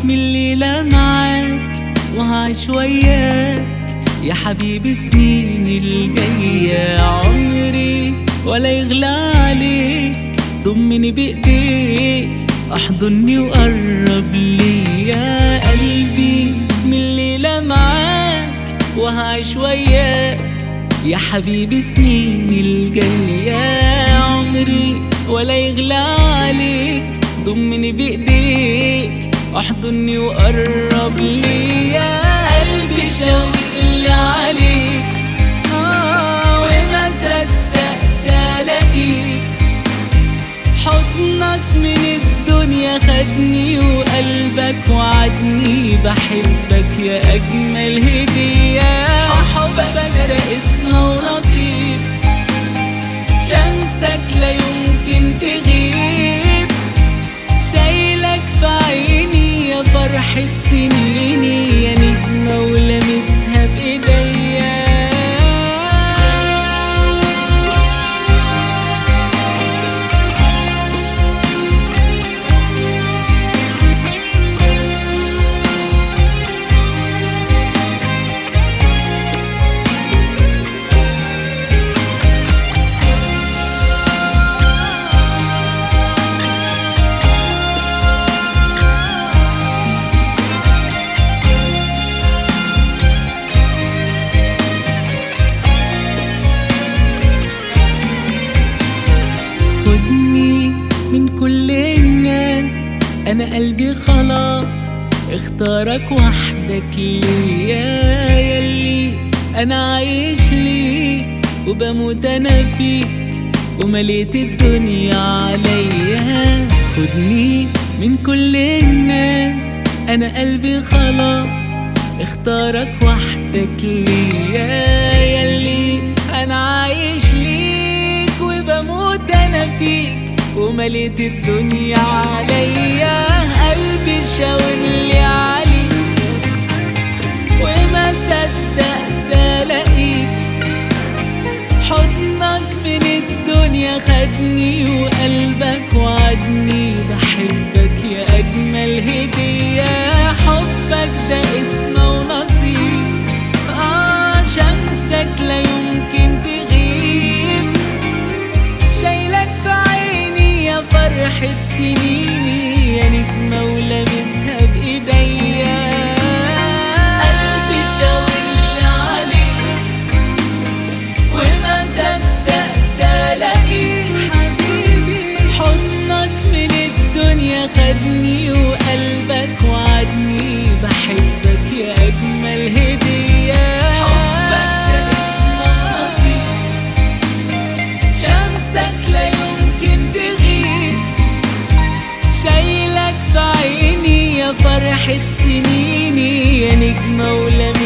من الليلة معاك وهعيش وياك يا حبيبي سنيني الجاية عمري ولا يغلى عليك ضمني بإيديك احضني وقرب لي يا قلبي من الليلة معاك وهعيش وياك يا حبيبي سنيني الجاية عمري ولا يغلى عليك ضمني بإيديك احضني وقرب لي يا قلبي شاور عليك آه وما صدقت الاقيك حضنك من الدنيا خدني وقلبك وعدني بحبك يا أجمل هدية حبك ده اسمه ونصيب شمسك لا يمكن تغيب شايلك في عيني يا فرحة سنيني يا نجمة ولمسها بإيديا خدني من كل الناس انا قلبي خلاص اختارك وحدك ليا يلي انا عايش ليك وبموت انا فيك ومليت الدنيا عليا خدني من كل الناس انا قلبي خلاص اختارك وحدك ليا يلي انا عايش ليك وبموت انا فيك ومليت الدنيا عليا قلبي شاور لي عليك وما صدقت الاقيك حضنك من الدنيا خدني وقلبك وعدني بحبك يا اجمل هديه حبك ده اسمه ونصيب اه شمسك لا يمكن تغيب شايلك في عيني يا فرحة سنيني يا نجمة ولامسها بإيديا قلبي شاور عليك وما صدقت الاقيك حبيبي حضنك من الدنيا خدني وقلبك وعدني بحبك يا اجمل هديه حبك ده اسمه نصيب شمسك لا يمكن تغيب شايلك في عيني يا فرحة سنيني يا نجمة ولمسها